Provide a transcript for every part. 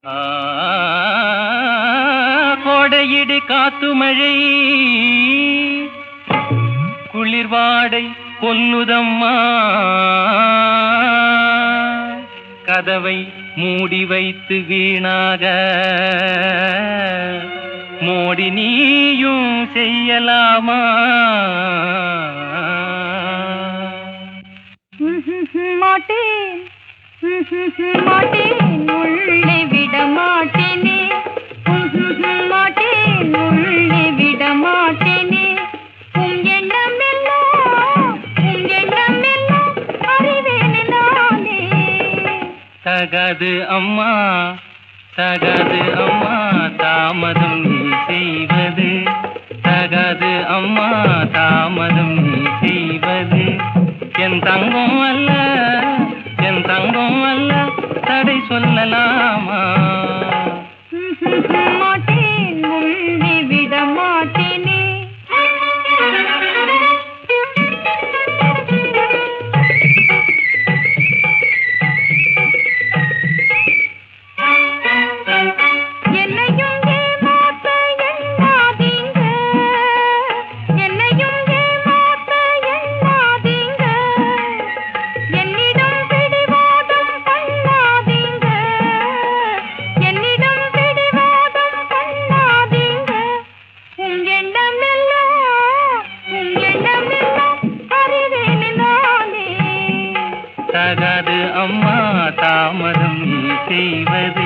ஆ, கோடையிடு காத்து மழை குளிர்வாடை கொல்லுதம்மா கதவை மூடி வைத்து வீணாக மோடி நீயும் செய்யலாமா மாட்டேன் மாட்டேன் உள்ளே விட மாட்டேனே மாட்டேன் உள்ளே விட மாட்டேனே உன் எண்ணமெல்லாம் உன் எண்ணமெல்லாம் அறிவேனே நானே தகாது அம்மா தகாது அம்மா தாமதம் நீ செய்வது தகாது அம்மா தாமதம் நீ செய்வது என் தங்கம் அல்ல என் தங்கம் அல்ல தடை சொல்லலாமா மாட்டேன் உள்ளே விட மாட்டேனே என்னையும் ஏமாத்த எண்ணாதீங்க என்னையும் ஏமாத்த எண்ணாதீங்க என்னிடம் பிடிவாதம் பண்ணாதீங்க என்னிடம் பிடிவாதம் பண்ணாதீங்க உன் எண்ணமெல்லாம் உன் எண்ணமெல்லாம் அறிவேன் நானே தகாது அம்மா தாமதம் நீ செய்வது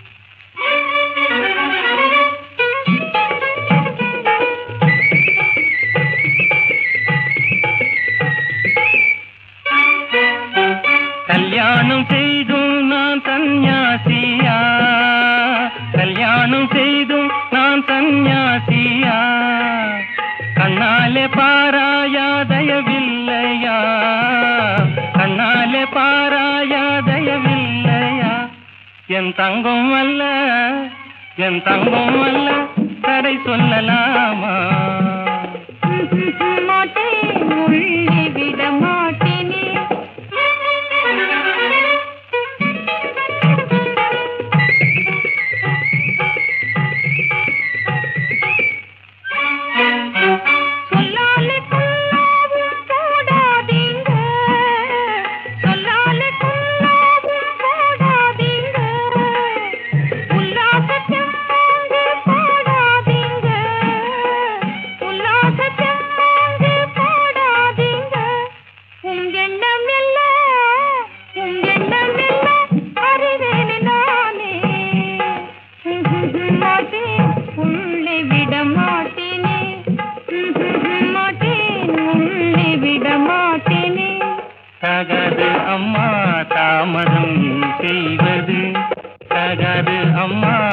கல்யாணம் செய்தும் நான் சந்நியாசியா கல்யாணம் செய்தும் நான் சந்நியாசியா கண்ணாலே பாராயா தயவில்லையா கண்ணாலே பாராயா தயவில்லையா என் தங்கம் அல்ல என் தங்கம் அல்ல தடை சொல்லலாமா மாட்டேன் உள்ளே விட மாட்டேனே சொல்லாலே கொல்லாவும் போடாதீங்க சொல்லாலே கொல்லாவும் போடாதீங்க உல்லாசத்தில் வாங்கு போடாதீங்க உல்லாசத்தில் வாங்கு போடாதீங்க உன் எண்ணம் எல்லாம் உன் எண்ணம் எல்லாம் அறிவேன் நானே மாட்டேன் உள்ளே விட மாட்டேனே மாட்டேன் உள்ளே விட மாட்டேனே தகாது அம்மா தாமதம் நீ செய்வது தகாது அம்மா